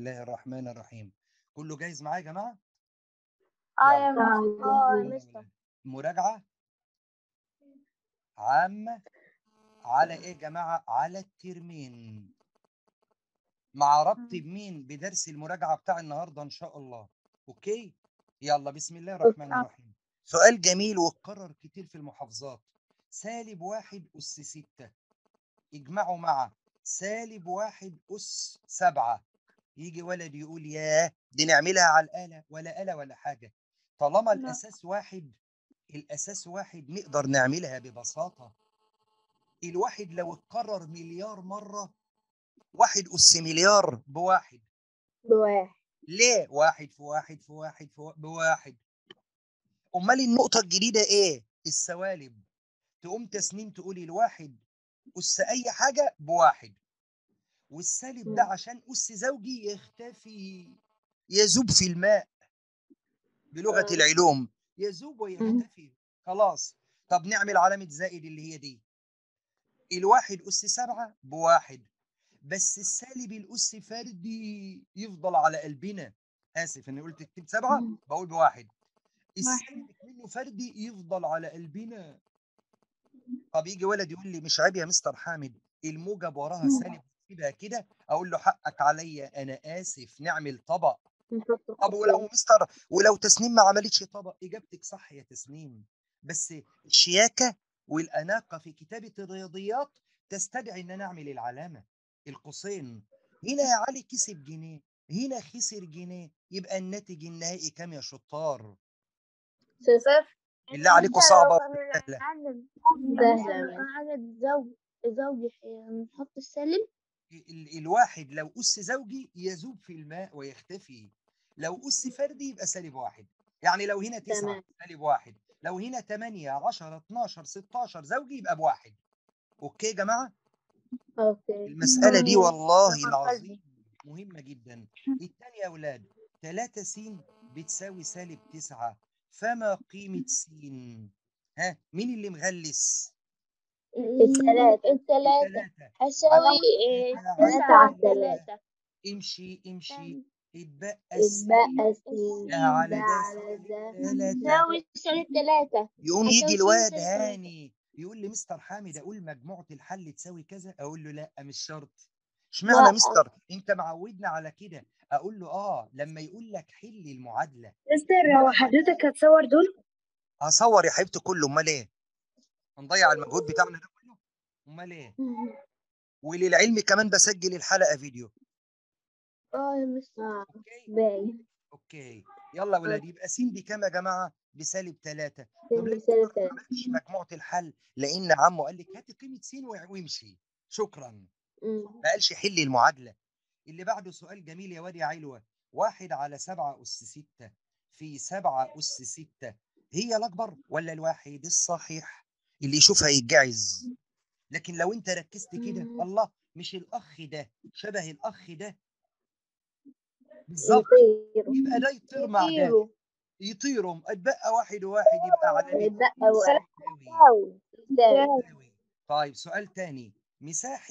الله الرحمن الرحيم كله جاهز معايا يا جماعة اه يلا. يا مستر اه يا يلا مستر ولاد. مراجعة عامة على ايه يا جماعة على الترمين مع ربط بمين بدرس المراجعة بتاع النهاردة ان شاء الله اوكي يلا بسم الله الرحمن أوكي. الرحيم سؤال جميل واتكرر كتير في المحافظات سالب واحد أس ستة اجمعوا مع سالب واحد أس سبعة يجي ولد يقول ياه دي نعملها على الآلة ولا آلة ولا حاجة طالما لا. الأساس واحد الأساس واحد نقدر نعملها ببساطة الواحد لو اتكرر مليار مرة واحد أس مليار بواحد بواحد ليه واحد في واحد في واحد في واحد بواحد امال النقطه الجديده ايه السوالب تقوم تسنيم تقولي الواحد اس اي حاجه بواحد والسالب ده مم. عشان اس زوجي يختفي يذوب في الماء بلغه آه. العلوم يذوب ويختفي خلاص طب نعمل علامه زائد اللي هي دي الواحد اس سبعه بواحد بس السالب الاس فردي يفضل على قلبنا اسف اني قلت اكتب سبعه مم. بقول بواحد السالب منه فردي يفضل على قلبنا طب يجي ولد يقول لي مش عيب يا مستر حامد الموجب وراها مم. سالب يبقى كده اقول له حقك عليا انا اسف نعمل طبق نحط طب ولو خطين. مستر ولو تسنيم ما عملتش طبق اجابتك صح يا تسنيم بس الشياكه والاناقه في كتابه الرياضيات تستدعي ان انا اعمل العلامه القوسين هنا يا علي كسب جنيه هنا خسر جنيه يبقى الناتج النهائي كام يا شطار صفر بالله عليكم صعبه سهله سهلة عدد زوج زوجي نحط السالب ال- الواحد لو أس زوجي يذوب في الماء ويختفي لو أس فردي يبقى سالب واحد يعني لو هنا تسعة تمام. سالب واحد لو هنا 8 10 12 16 زوجي يبقى بواحد أوكي يا جماعة اوكي المسألة دي مم. والله رقم العظيم مهمة جدا الثانية يا أولاد 3 س بتساوي سالب 9 فما قيمة س ها مين اللي مغلس الثلاثة الثلاثة ثلاثة هساوي ثلاثة تسعة على ثلاثة امشي امشي اتبقى اتبقى السالب سين ده على ده ده على ده ثلاثة تساوي سالب ثلاثة يقوم هتساوي يجي سالب الواد ثلاثة. هاني يقول لي مستر حامد اقول مجموعة الحل تساوي كذا اقول له لا مش شرط اشمعنى لا. مستر انت معودنا على كده اقول له اه لما يقول لك حل المعادلة مستر هو حضرتك هتصور دول؟ هصور يا حبيبتي كله امال ايه هنضيع المجهود بتاعنا ده كله امال ايه وللعلم كمان بسجل الحلقة فيديو اه يا مستر اوكي باين اوكي يلا يا ولاد يبقى س بكام يا جماعه بسالب 3 طب ليه سالب ما ثلاثة عملتش مجموعه الحل لان عمه قال لك هاتي قيمه س وامشي شكرا مم. ما قالش حل المعادله اللي بعده سؤال جميل يا واد يا علوه واحد على سبعة أس ستة في سبعة أس ستة هي الأكبر ولا الواحد الصحيح اللي يشوفها يتجعز لكن لو أنت ركزت كده مم. الله مش الأخ ده شبه الأخ ده بالظبط يطيروا يبقى ده يطير مع ده يطيروا يطيرهم اتبقى واحد وواحد يبقى علامة يتبقى واحد يساوي يساوي يساوي طيب سؤال تاني مساحة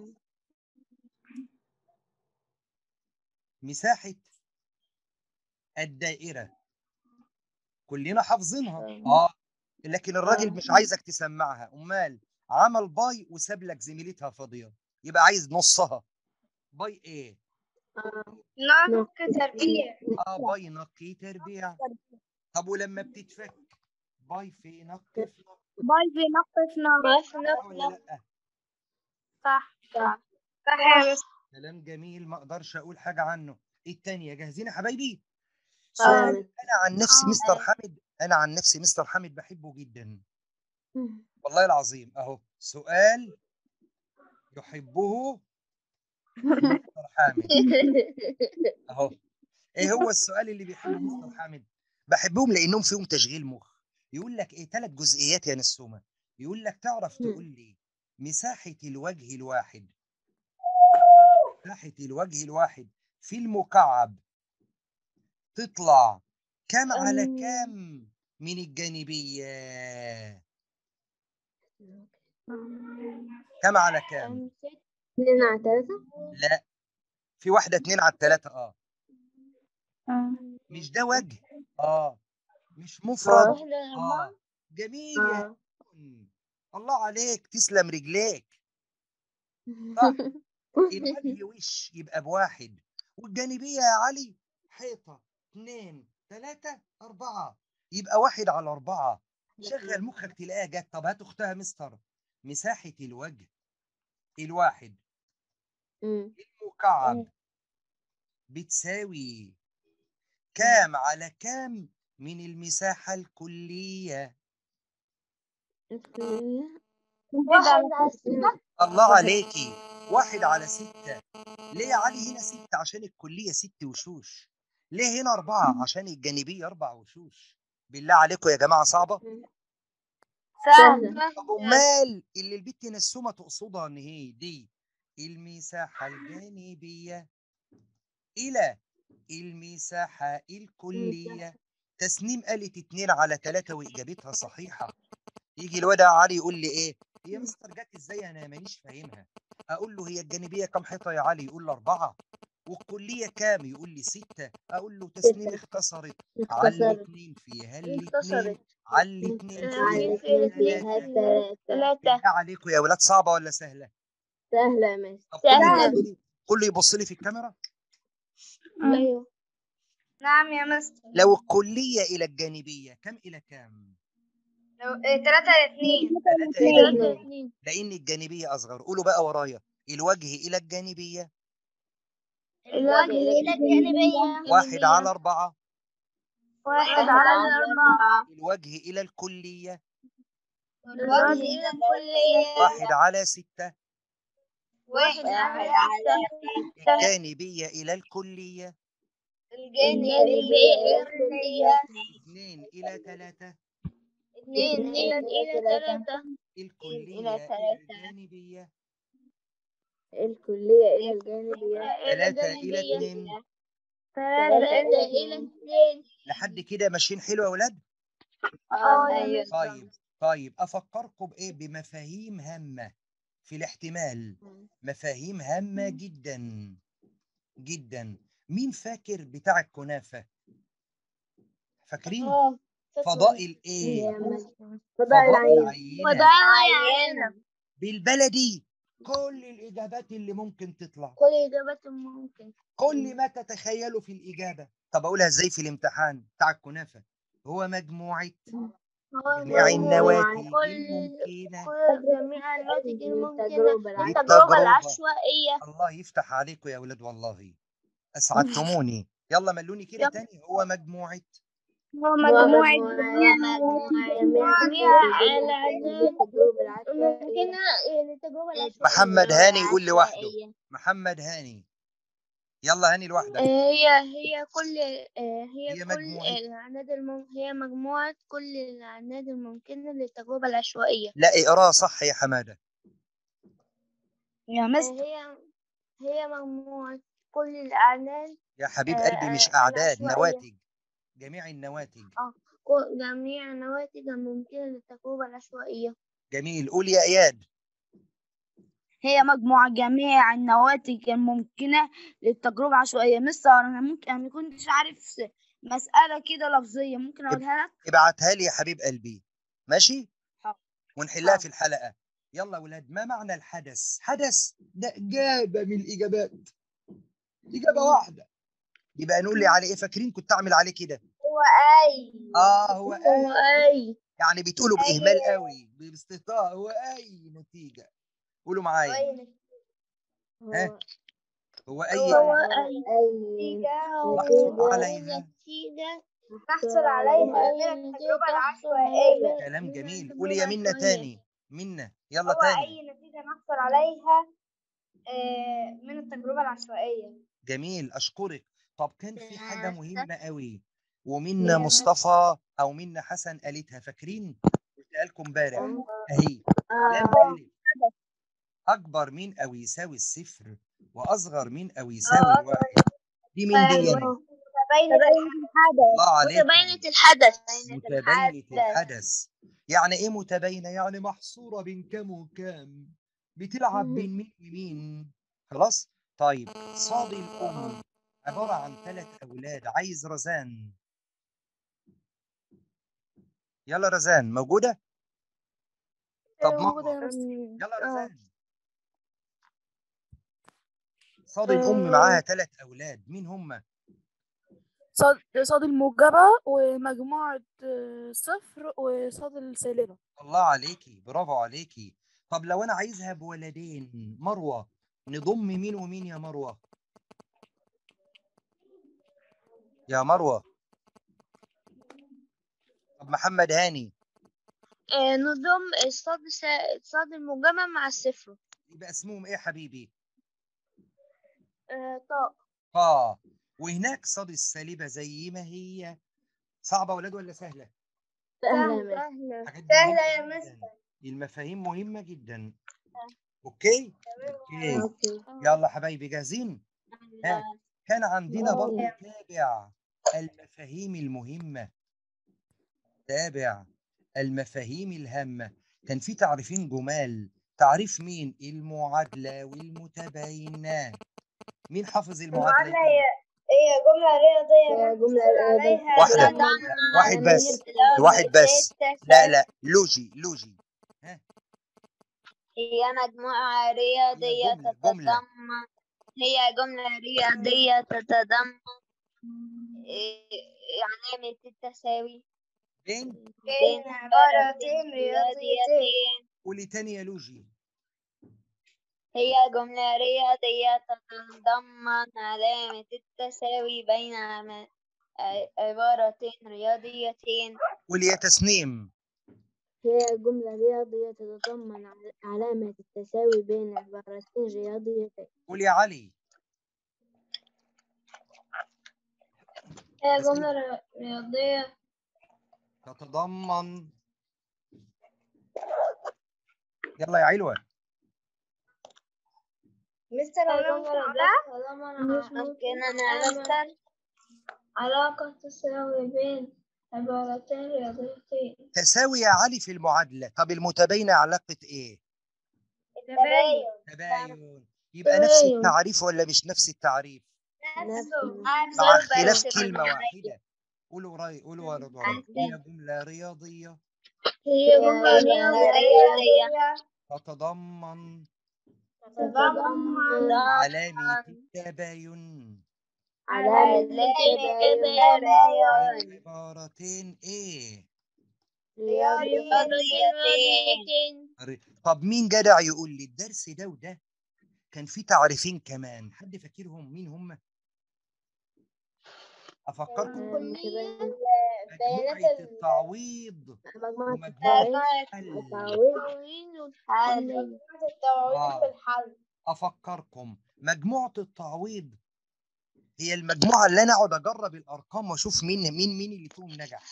مساحة الدائرة كلنا حافظينها اه لكن الراجل آه. مش عايزك تسمعها امال عمل باي وساب لك زميلتها فاضية يبقى عايز نصها باي ايه نقط تربيع اه باي نقي تربيع طب ولما بتتفك باي في نقي في نقي باي في نقطة نقط بس صح ولا نقطة لا صح صح صح يا مستر كلام جميل ما اقدرش اقول حاجه عنه التانية جاهزين يا حبايبي آه. سؤال انا عن نفسي آه. مستر حامد انا عن نفسي مستر حامد بحبه جدا والله العظيم اهو سؤال يحبه مستر حامد اهو ايه هو السؤال اللي بيحبه مستر حامد بحبهم لانهم فيهم تشغيل مخ يقول لك ايه ثلاث جزئيات يا نسومه يقول لك تعرف مم. تقول لي مساحه الوجه الواحد مساحه الوجه الواحد في المكعب تطلع كم على أم. كم من الجانبيه كم على كم اثنين على ثلاثة لا في واحدة اتنين على التلاتة اه آه. مش ده وجه اه مش مفرد واحدة اه جميل يا هارون. الله عليك تسلم رجليك الوجه وش يبقى بواحد والجانبية يا علي حيطة اتنين تلاتة أربعة يبقى واحد على أربعة شغل مخك تلاقيها جت طب هات أختها مستر مساحة الوجه الواحد مم. المكعب بتساوي كام على كام من المساحة الكلية واحد على ستة الله عليكي واحد على ستة ليه يا علي هنا ستة عشان الكلية ست وشوش ليه هنا أربعة عشان الجانبية أربع وشوش بالله عليكم يا جماعة صعبة سهلة طب أمال اللي البت نسومة تقصدها إن هي دي المساحة الجانبية إلى المساحة الكلية تسنيم قالت اتنين على تلاتة وإجابتها صحيحة يجي الواد علي يقول لي إيه هي مستر جت إزاي أنا مانيش فاهمها أقول له هي الجانبية كام حيطة يا علي يقول لي أربعة والكلية كام يقول لي ستة أقول له تسنيم ستة. اختصرت على اختصرت الاتنين فيها الاتنين اختصرت على الاتنين على فيها الاثنين فيها التلاتة ثلاثة ثلاثة بالله عليكم يا ولاد صعبة ولا سهلة؟ سهلة يا مس طب كله سهلة. يبص لي كله يبص لي في الكاميرا أيوه نعم يا مستر لو الكلية إلى الجانبية كم إلى كم؟ لو إيه، ثلاثة اثنين ثلاثة إلى ثلاثة اتنين اثنين لأن الجانبية أصغر قولوا بقى ورايا الوجه إلى الجانبية الوجه إلى الجانبية واحد على أربعة واحد على أربعة الوجه إلى الكلية الوجه إلى الكلية واحد على ستة واحد على ستة الجانبية إلى الكلية الجانبية إلى الكلية اثنين إلى ثلاثة اثنين إلى ثلاثة الكلية إلى إلى ثلاثة. الجانبية الكلية إلى الجانبية ثلاثة إلى اثنين ثلاثة إلى اثنين لحد كده ماشيين حلو يا ولاد؟ اه أيوة. طيب طيب افكركم بايه بمفاهيم هامه في الاحتمال مفاهيم هامه جدا جدا مين فاكر بتاع الكنافه فاكرين اه فضاء الايه فضاء العين العينه العين بالبلدي كل الاجابات اللي ممكن تطلع كل إجابات ممكن كل ما تتخيلوا في الاجابه طب اقولها ازاي في الامتحان بتاع الكنافه هو مجموعه جميع النواتج كل الممكنه كل جميع النواتج الممكنة للتجربة. التجربة العشوائية الله يفتح عليكم يا ولاد والله اسعدتموني يلا ملوني كده يلا. تاني هو مجموعه هو مجموعة جميع الأعداد ممكنة للتجربة العشوائية محمد هاني يقول لوحده. محمد هاني يلا هاني لوحدك هي هي كل هي هي كل مجموعة. الأعداد المم... هي مجموعة كل الأعداد الممكنة للتجربة العشوائية لا اقراها صح يا حماده يا مستر هي هي مجموعة كل الأعداد يا حبيب آه، قلبي مش آه، اعداد العشوائية. نواتج جميع النواتج كل- جميع النواتج الممكنة للتجربة العشوائية جميل قول يا اياد هي مجموعة جميع النواتج الممكنة للتجربة العشوائية مستر أنا ممكن أنا كنتش عارف مسألة كده لفظية ممكن أقولها لك ابعتها لي يا حبيب قلبي ماشي حاضر. ونحلها حاضر. في الحلقه يلا يا ولاد ما معنى الحدث حدث ده اجابه من الاجابات اجابه واحده يبقى نقول لي عليه ايه فاكرين كنت اعمل عليه كده هو أي اه هو هو اي أي يعني بتقولوا باهمال قوي باستهتار هو اي نتيجه قولوا معايا ها؟ هو اي هو إيه؟ أي محصول عليها. نتيجة تحصل عليها من التجربة العشوائية كلام جميل قولي يا منا تاني منا يلا هو تاني أي نتيجة نحصل عليها آه، من التجربة العشوائية جميل اشكرك طب كان في حاجه بس. مهمه قوي ومنا يا مصطفى او منا حسن قالتها فاكرين قلتها لكم امبارح اهي لام الف اكبر من او يساوي الصفر واصغر من او يساوي الواحد دي من دي يعني متباينة الله عليكم متباينة الحدث متباينة الحدث يعني ايه متباينة يعني محصورة بين كام وكام بتلعب مم. بين مين ومين خلاص طيب صاد الأم عبارة عن ثلاث أولاد عايز رزان يلا رزان موجودة؟ طب مروة يلا رزان صاد الأم معاها ثلاث أولاد مين هم؟ صاد صاد الموجبة ومجموعة آه، صفر وصاد السالبة الله عليكي برافو عليكي طب لو أنا عايزها بولدين مروة نضم مين ومين يا مروة؟ يا مروة طب محمد هاني آه، نضم الصاد الس- الصاد المجمع مع الصفر يبقى اسمهم ايه يا حبيبي؟ آه، طاء اه وهناك صاد السالبة زي ما هي صعبة ولاد ولا سهلة؟ سهلة حاجات سهلة مهمة يا جداً. المفاهيم مهمة جدا اوكي؟ اوكي يلا حبايبي جاهزين؟ ها كان عندنا برضه تابع المفاهيم المهمة تابع المفاهيم الهامة كان في تعريفين جمال تعريف مين المعادلة والمتباينة مين حافظ المعادلة هي جملة رياضية جملة رياضية. واحدة. واحد بس. واحد بس. لا لا لوجي لوجي هي مجموعة رياضية جملة- جملة. تتضمن هي جملة رياضية تتضمن إيه، علامة التساوي بين بين عبارتين رياضيتين قولي تاني يا لوجي هي جملة رياضية تتضمن علامة التساوي بين عم- ع- عبارتين رياضيتين قولي يا تسنيم هي جملة رياضية تتضمن عل- علامة التساوي بين عبارتين رياضيتين قولي يا علي هي بس كده. جملة رياضية تتضمن يلا يا علوة مستر ممكن أنا مستر علاقة تساوي بين عبارتين رياضيتين تساوي يا علي في المعادلة طب المتباينة علاقة ايه تباين تباين يبقى نفس تباين. التعريف ولا مش نفس التعريف نفسه مع اختلاف بس كلمة بالمعنى. واحدة قولوا راي قولوا يا رضوان هي جملة رياضية هي جملة رياضية تتضمن تتضمن علامة التباين علامة التباين بين عبارتين ايه رياضيتين ر- طب مين جدع يقول لي الدرس ده وده كان فيه تعريفين كمان حد فاكرهم مين هم افكركم كلية مجموعة التعويض مجموعة ومجموعة الحل التعويض التعويض آه. في الحل افكركم مجموعة التعويض هي المجموعة اللي انا اقعد اجرب الارقام واشوف مين مين مين اللي فيهم نجح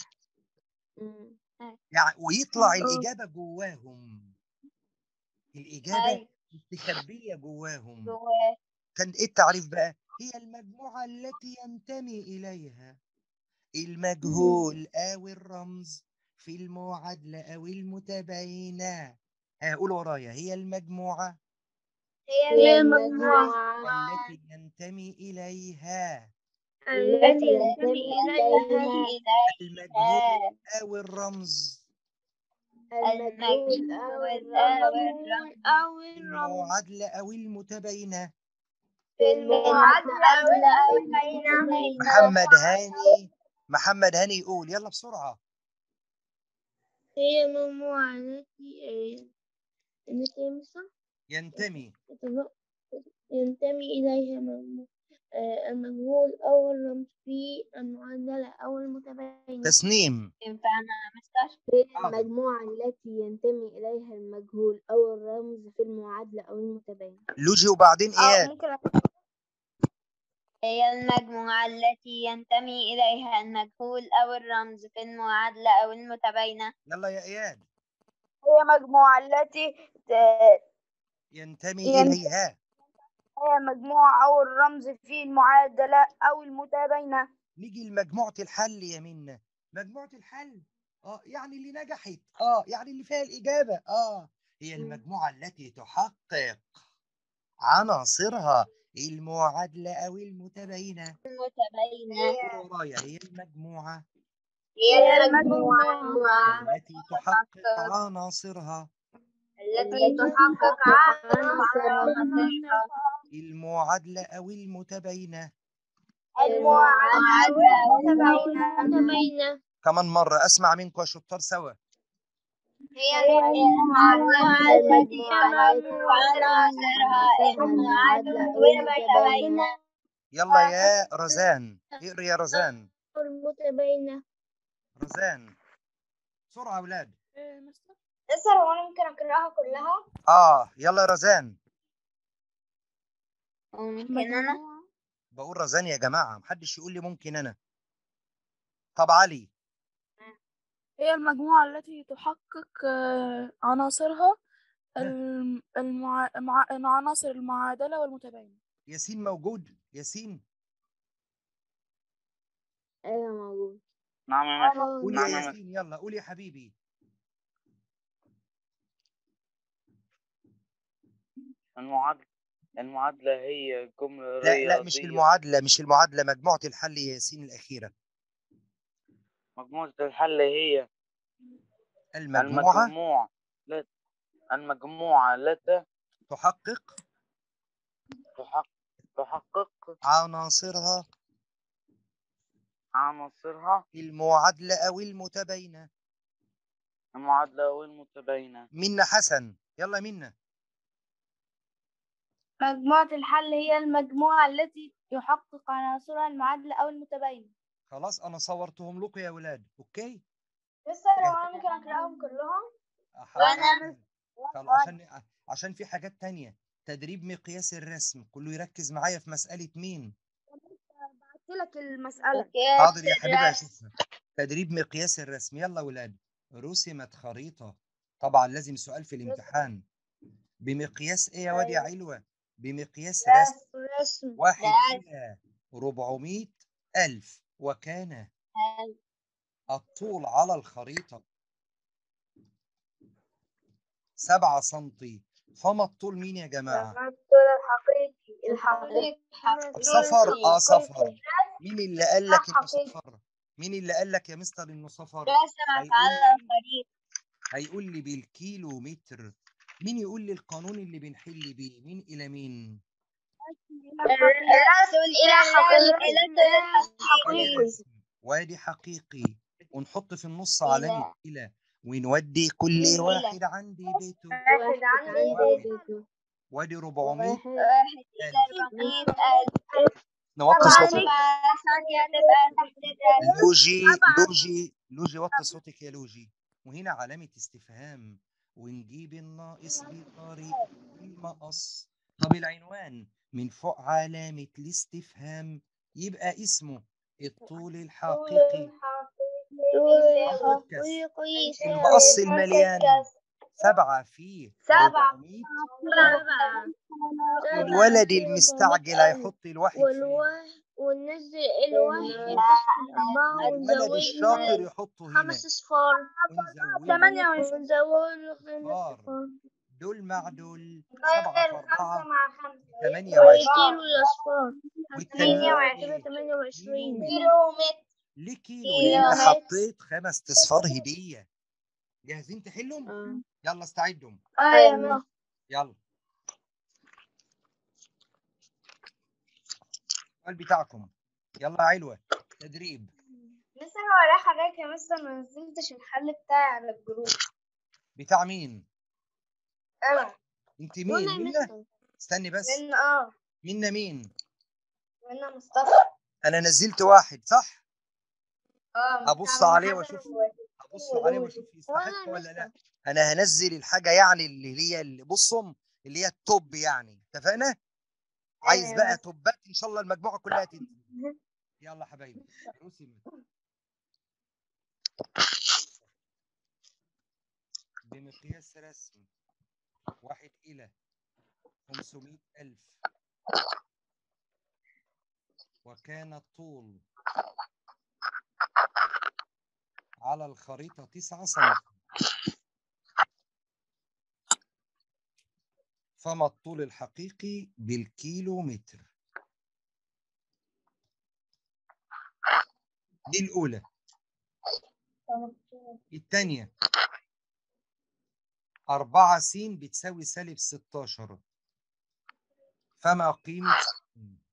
يعني ويطلع الاجابة جواهم الاجابة أيوة. مستخبية جواهم جواه كان ايه التعريف بقى هي المجموعة التي ينتمي إليها المجهول أو الرمز في المعادلة أو المتباينة ها قول ورايا هي المجموعة هي المجموعة التي ينتمي إليها التي ينتمي إليها المجهول أو الرمز المجهول أو الرمز أو في الرمز المعادلة أو المتباينة في المعادلة أو البينة محمد هاني محمد هاني يقول يلا بسرعة هي المجموعة التي التي مثلا ينتمي ينتمي إليها مجموع- آه، المجهول أو الرمز في المعادلة أو المتباينة تسنيم ينفعنا مستر هي حاضر. المجموعة التي ينتمي إليها المجهول أو الرمز في المعادلة أو المتباينة لوجي وبعدين إياد ممكن هي المجموعة التي ينتمي إليها المجهول أو الرمز في المعادلة أو المتباينة يلا يا إياد هي مجموعة التي ينتمي ين- إليها هي مجموعة أو الرمز في المعادلة أو المتباينة نيجي لمجموعة الحل يا منى مجموعة الحل اه يعني اللي نجحت اه يعني اللي فيها الإجابة اه هي مم. المجموعة التي تحقق عناصرها المعادلة أو المتباينة المتباينة قول ورايا هي المجموعة هي المجموعة التي تحقق عناصرها التي تحقق عناصرها المعادلة أو المتباينة المعادلة والمتباينة كمان مرة أسمع منكم يا شطار سوا هي المعادلة التي تحقق عناصرها المعادلة والمتباينة يلا يا رزان اقري يا رزان المتباينة رزان بسرعة يا أولاد إيه مستر مستر هو أنا ممكن أقرأها كلها؟ آه يلا يا رزان ممكن أنا؟ بقول رزان يا جماعة محدش يقول لي ممكن أنا طب علي هي المجموعة التي تحقق آه، عناصرها الم- المع... مع... مع عناصر المعادلة والمتباينة ياسين موجود ياسين أيوة موجود نعم يا مستر قول يا نعم يا مستر ياسين يلا قول يا حبيبي المعادلة المعادلة هي جملة لا لا مش رياضية المعادلة مش المعادلة مجموعة الحل يا ياسين الأخيرة مجموعة الحل هي المجموعة المجموعة لا المجموعة التي تحقق تحقق تحقق عناصرها عناصرها المعادلة أو المتباينة المعادلة والمتباينة منا حسن يلا منا مجموعة الحل هي المجموعة التي يحقق عناصرها المعادلة أو المتباينة خلاص أنا صورتهم لكم يا ولاد أوكي مستر هو أنا ممكن أقرأهم كلهم؟ وأنا- خلاص عشان عشان في حاجات تانية تدريب مقياس الرسم كله يركز معايا في مسألة مين بعت لك المسألة حاضر يا حبيبي اشوفها تدريب مقياس الرسم يلا ولاد رسمت خريطة طبعا لازم سؤال في الامتحان بمقياس ايه يا واد يا علوة بمقياس رسم رسم واحد لا. إلى 400 ألف وكان الطول على الخريطة سبعة سنتي فما الطول مين يا جماعة الطول الحقيقي الحقيقي صفر اه صفر مين اللي قال لك انه حقيقي. صفر مين اللي قال لك يا مستر انه صفر رسمت على الخريطة هيقول لي بالكيلو متر مين يقول لي القانون اللي بنحل بيه مين الى مين الرسم إلى حقيقي الرسم. وادي حقيقي ونحط في النص علامة إلى ونودي كل إلى. واحد عندي بيته واحد عندي بيته وادي 400 واحد إلى 400 ألف نوطي طبعا صوتك بقى ثانية تبقى تحت الرسم لوجي لوجي لوجي وطي صوتك يا لوجي وهنا علامة استفهام ونجيب الناقص بطريقة المقص طب العنوان من فوق علامة الاستفهام يبقى اسمه الطول الحقيقي حقيقي المقص المليان سبعة فيه سبعة. 400 سبعة الولد المستعجل هيحط الواحد فيه والواحد وننزل الواحد تحت الأربعة الولد الشاطر يحطه هنا خمس أصفار ونزوده ثمانية وعشرين ونزود خمس صفار. أصفار دول مع دول سبعة في أربعة مع خمسة ثمانية وعشرين وكيلو الأصفار والتانيين كده تمانية وعشرين كيلو كيلو متر ليه كيلو كيلو لأن متر. حطيت خمس تصفار هدية جاهزين تحلهم؟ يلا استعدوا أيوة يلا السؤال بتاعكم يلا يا علوة تدريب مستر هو راح حضرتك يا مستر ما نزلتش الحل بتاعي على الجروب بتاع مين؟ أنا انت مين؟ منا؟ استني بس لأن اه منا مين؟ لأن مصطفى أنا نزلت واحد صح؟ اه أبص بتاع عليه محمد وأشوف و- أبص عليه وأشوف يستحق ولا لا أنا هنزل الحاجة يعني اللي هي اللي بصهم اللي هي التوب يعني اتفقنا؟ عايز أيوة بقى بس. توبات إن شاء الله المجموعة كلها تنزل يلا حبايبي رسمت بمقياس رسم واحد إلى خمسمائة ألف وكان الطول على الخريطة تسعة سنتي فما الطول الحقيقي بالكيلو متر دي الأولى الثانية أربعة س بتساوي سالب ستاشر فما قيمة س؟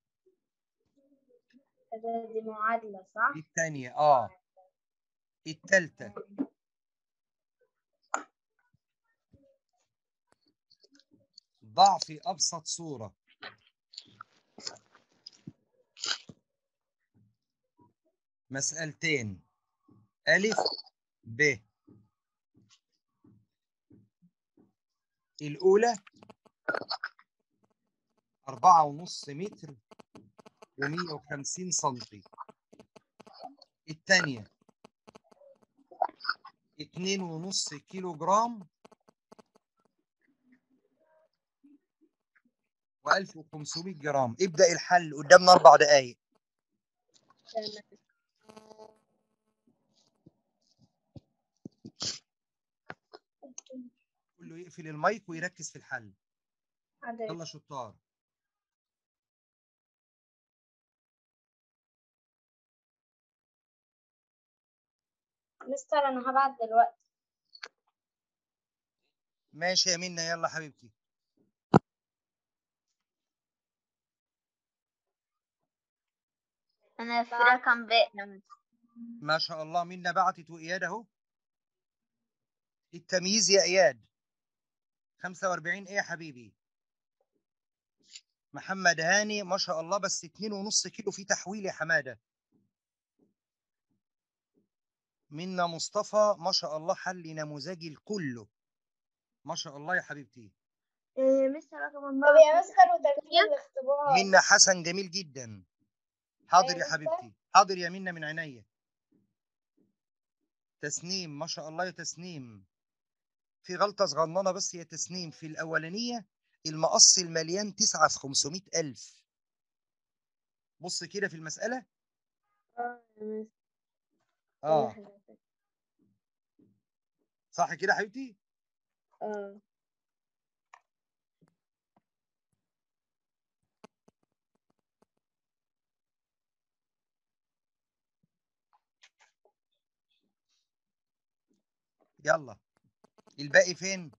دي معادلة صح؟ دي الثانية اه الثالثة ضع في أبسط صورة مسألتين ألف ب الأولى أربعة ونص متر ومية وخمسين سنتي الثانية اتنين ونص كيلو جرام وألف وخمسمية جرام ابدأ الحل قدامنا أربع دقايق كله يقفل المايك ويركز في الحل يلا شطار مستر أنا هبعت دلوقتي ماشي يا منى يلا حبيبتي أنا في رقم ب ما شاء الله منى بعتت وإياد أهو التمييز يا إياد 45 إيه يا حبيبي محمد هاني ما شاء الله بس اتنين ونص كيلو في تحويل يا حمادة منا مصطفى ما شاء الله حل نموذجي الكله ما شاء الله يا حبيبتي مستر رقم طب يا مستر وترتيب الاختبار منا حسن جميل جدا حاضر أيوة يا مستر. حبيبتي حاضر يا منا من عينيا تسنيم ما شاء الله يا تسنيم في غلطة صغننة بس يا تسنيم في الأولانية المقص المليان تسعة في خمسمائة ألف بص كده في المسألة اه صح كده يا حبيبتي اه يلا الباقي فين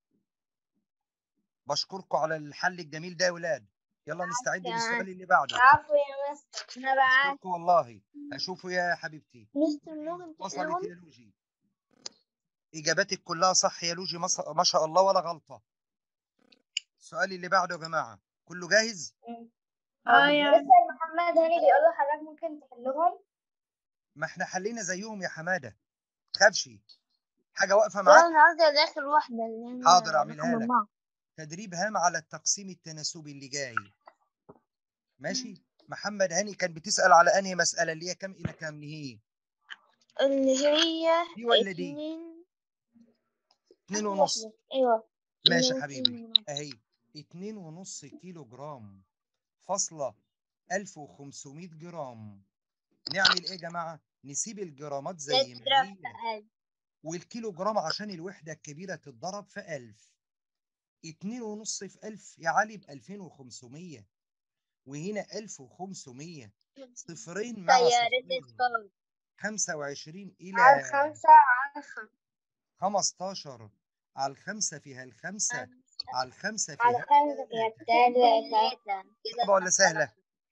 بشكركم على الحل الجميل ده يا ولاد يلا نستعد يا للسؤال اللي بعده عفوا يا مستر أنا بعت بشكركم والله اشوفه يا حبيبتي مستر لغة وصلت يا لوجي اجاباتك كلها صح يا لوجي ما ص- ما شاء الله ولا غلطه السؤال اللي بعده يا جماعه كله جاهز اه يا مستر محمد هاني بيقول له حضرتك ممكن تحلهم ما احنا حلينا زيهم يا حماده تخافش حاجه واقفه معاك أنا عاوزة أدخل واحدة اللي هي حاضر اعملها رقم لك أربعة. تدريب هام على التقسيم التناسبي اللي جاي ماشي محمد هاني كان بتسأل على انهي مسألة اللي هي كام الى كام هي اللي هي دي ولا دي اتنين اتنين ونص أيوة ماشي يا اتنين حبيبي ونص. اهي اتنين ونص كيلو جرام فاصلة ألف وخمسمية جرام نعمل ايه يا جماعة نسيب الجرامات زي ما تضرب هي في ألف والكيلو جرام عشان الوحدة الكبيرة تتضرب في ألف اتنين ونص في ألف يا علي بألفين وخمسمية وهنا ألف وخمسمية صفرين مع طيارة صفرين الصوت خمسة وعشرين على إلى خمسة على خمسة خمستاشر على الخمسة فيها الخمسة على الخمسة على فيها خمسة فيها التلاتة صعبة ولا سهلة؟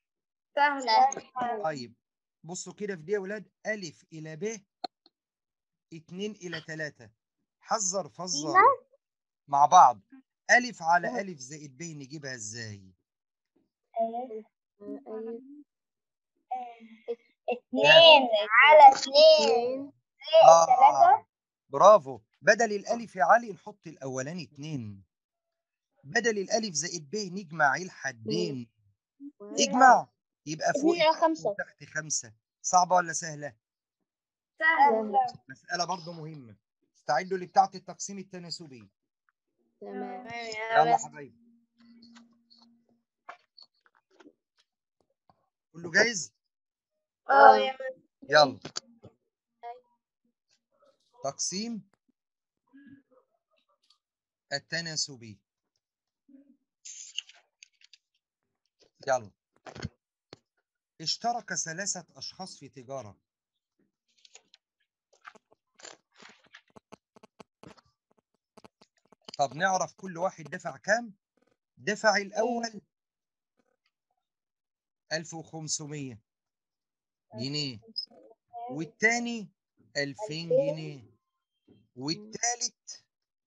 سهلة طيب بصوا كده في دي يا ولاد ألف إلى ب اتنين إلى تلاتة حذر فزر مع بعض ألف على ألف زائد ب نجيبها إزاي؟ اتنين على اتنين آه تلاتة. برافو بدل الألف يا علي نحط الأولاني اتنين بدل الألف زائد ب نجمع الحدين اجمع يبقى فوق اتنين على اتنين خمسة. وتحت خمسة صعبة ولا سهلة؟ سهلة مسألة برضه مهمة استعدوا لبتاعة التقسيم التناسبي تمام يلا يا حبايبي كله جاهز؟ اه يا يلا تقسيم التناسبي يلا اشترك ثلاثة أشخاص في تجارة طب نعرف كل واحد دفع كام؟ دفع الأول 1500 جنيه والتاني 2000 جنيه والتالت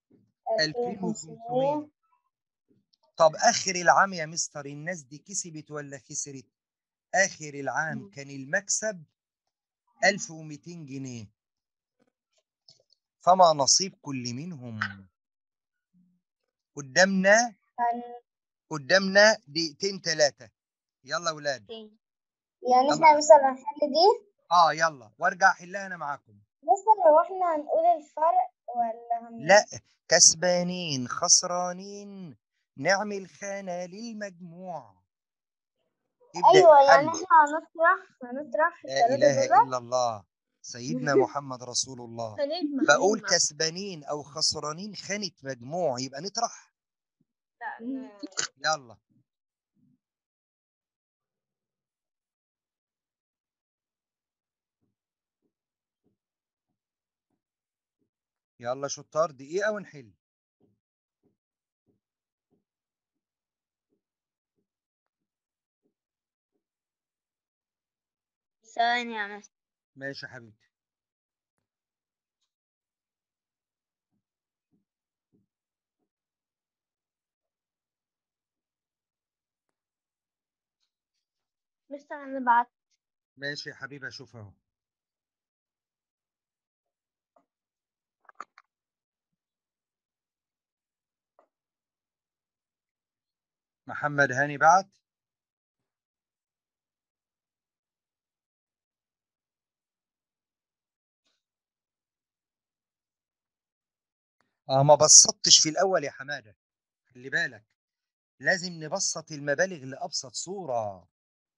2500 طب آخر العام يا مستر الناس دي كسبت ولا خسرت؟ آخر العام كان المكسب 1200 جنيه فما نصيب كل منهم قدامنا قدامنا دقيقتين ثلاثة يلا ولاد يعني احنا مثلا هنحل دي اه يلا وارجع احلها انا معاكم مثلا لو احنا هنقول الفرق ولا هن... لا كسبانين خسرانين نعمل خانة للمجموع ابدأ ايوه يعني الحل. احنا هنطرح هنطرح لا الثلاثة إله دول إلا الله سيدنا محمد رسول الله هنجمع بقول هنجمع. كسبانين أو خسرانين خانة مجموع يبقى نطرح يلا يلا شطار دقيقة ونحل ثواني يا مستر ماشي يا حبيبتي لسه هنبعت ماشي يا حبيبي أشوف أهو محمد هاني بعت اه ما بسطتش في الاول يا حماده خلي بالك لازم نبسط المبالغ لابسط صوره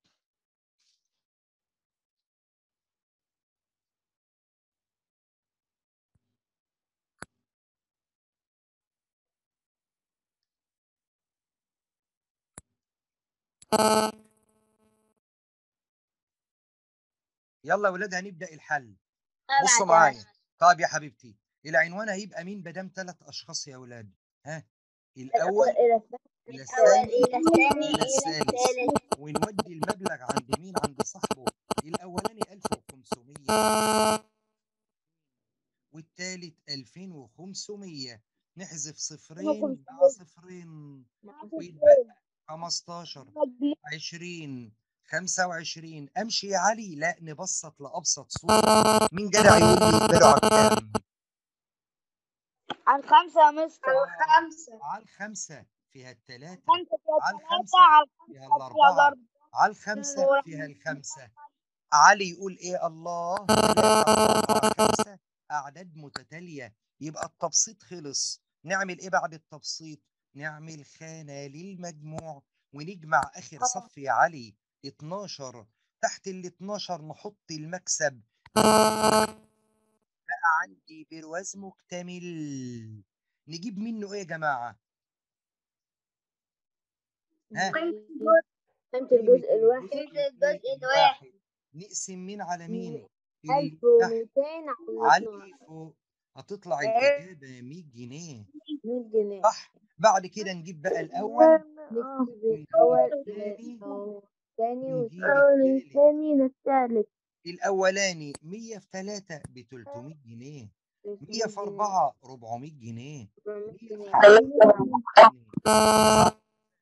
يلا يا ولاد هنبدا الحل بصوا معايا طيب يا حبيبتي العنوان هيبقى مين بدام ثلاث اشخاص يا ولاد ها الاول إلى الى الأول الثاني إلى الثاني إلى إلى الثالث. الثالث ونودي المبلغ عند مين عند صاحبه الاولاني 1500 والتالت 2500 نحذف صفرين مع صفرين ويتبقى 15 20 25 امشي يا علي لا نبسط لابسط صوره مين جدع يقول لي يقبلوا على كام على الخمسة يا مستر خمسة على الخمسه فيها الثلاثه خمسة فيها على الثلاثة الخمسة على فيها الخمسة فيها الاربعه الأربعة على الخمسه فيها الخمسه علي يقول ايه الله ثلاثة، أربعة، خمسة أعداد متتالية يبقى التبسيط خلص نعمل إيه بعد التبسيط؟ نعمل خانة للمجموع ونجمع آخر صف يا علي 12 تحت ال 12 نحط المكسب بقى عندي برواز مكتمل نجيب منه إيه يا جماعة؟ ها؟ قيمة الجزء الواحد الجزء الواحد. نقسم مين على مين؟ ألف اللي تحت ومئتين علي على اتناشر فوق هتطلع الإجابة 100 جنيه مية جنيه صح بعد كده نجيب بقى الأول نكتب الأول الثاني الثاني ونجيب والأول التالت. الثاني للثالث الأولاني 100 في 3 ب 300 جنيه 100 في 4 400 جنيه 100 في 5 جنيه.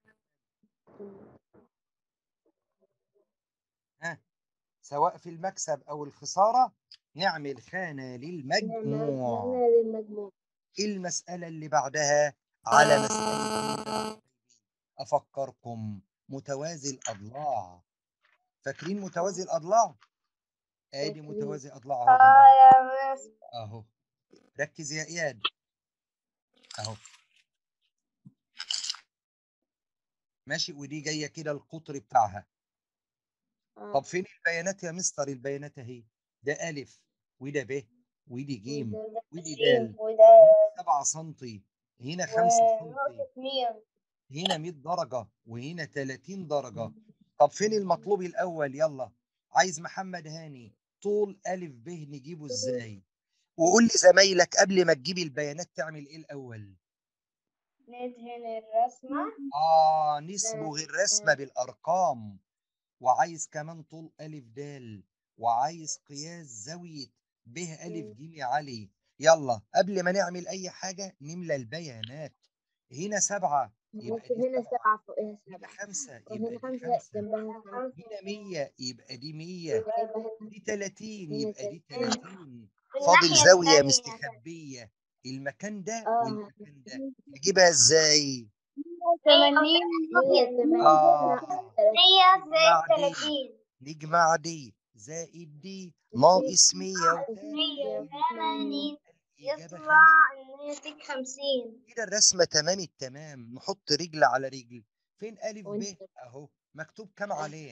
ها سواء في المكسب أو الخسارة نعمل خانة للمجموع للمجموع المسألة اللي بعدها على مسألة أفكركم متوازي الأضلاع فاكرين متوازي الأضلاع؟ آدي فاكرين. متوازي أضلاع أهو يا جماعة يا مس أهو ركز يا إياد أهو ماشي ودي جاية كده القطر بتاعها طب فين البيانات يا مستر البيانات أهي ده ألف وده ب ودي جيم ودي دال وده 7 سنتي هنا 5 سنتي ونقطة مية هنا 100 درجة وهنا 30 درجة طب فين المطلوب الأول يلا عايز محمد هاني طول ألف ب نجيبه إزاي وقول لي زمايلك قبل ما تجيب البيانات تعمل إيه الأول ندهن الرسمة آه نصبغ الرسمة بالأرقام وعايز كمان طول ألف دال وعايز قياس زاوية ب ألف ج يا علي يلا قبل ما نعمل أي حاجة نملى البيانات هنا سبعة يبقى دي هنا سبعة سبعة فوقها هنا سبعة خمسة يبقى وهنا دي خمسة خمسة جنبها خمسة هنا مية يبقى دي مية يبقى هنا دي تلاتين هنا يبقى دي تلاتين. تلاتين في فاضل الناحية زاوية التانية. مستخبية المكان ده اه والمكان ده نجيبها ازاي؟ ثمانين آه مية نجمع زائد دي تلاتين نجمع دي زائد دي ناقص مية مية وتمانين وثمانين الإجابة يطلع خمسة إن هي تيجي خمسين كده الرسمة تمام التمام نحط رجل على رجل فين ألف ب وانت أهو مكتوب كام عليه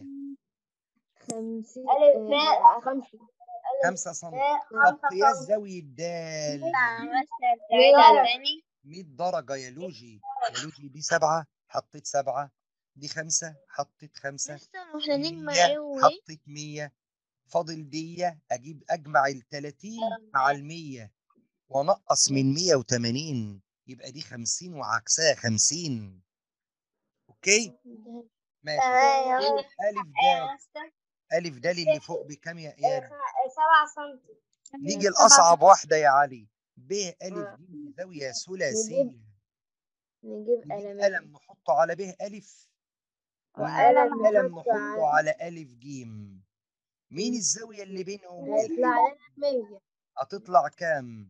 خمسين ألف آه، باء خمسة خمسة سم باء طب خمسة قياس صم زاوية دال مثلا تعيدها تاني 100 درجة يا لوجي يا لوجي دي سبعة حطيت سبعة دي خمسة حطيت خمسة واحنا دي نجمع مية ايه وايه حطيت مية فاضل دي أجيب أجمع التلاتين مع المية وأنقص من مية وتمانين يبقى دي خمسين وعكسها خمسين أوكي ماشي تمام ألف ايه دال مستر ألف دال اللي فوق بكام يا إياد سبعة سنتي نيجي لأصعب واحدة يا علي ب ألف آه. ج زاوية ثلاثية نجيب نجيب قلمين قلم نحطه على ب ألف وقلم قلم نحطه نحطه على على ألف جيم مين مم. الزاوية اللي بينهم هيطلع الحلوة لنا مية هتطلع كام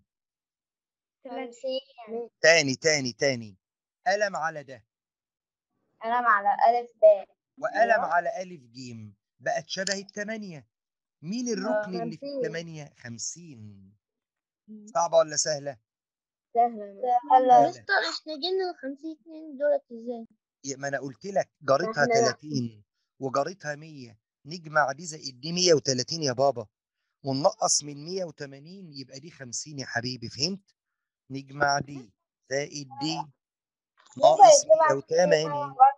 خمسين تاني تاني تاني قلم على ده قلم على ألف باء وقلم على ألف جيم بقت شبه التمانية مين الركن اللي في خمسين. التمانية خمسين صعبة ولا سهلة سهلة سهلة. مستر احنا جبنا الخمسين اتنين دولت ازاي؟ يا- ما أنا قلت لك جارتها إحنا- 30 وجارتها 100 نجمع دي زائد دي 130 يا بابا وننقص من 180 يبقى دي 50 يا حبيبي فهمت؟ نجمع دي زائد دي ناقص 180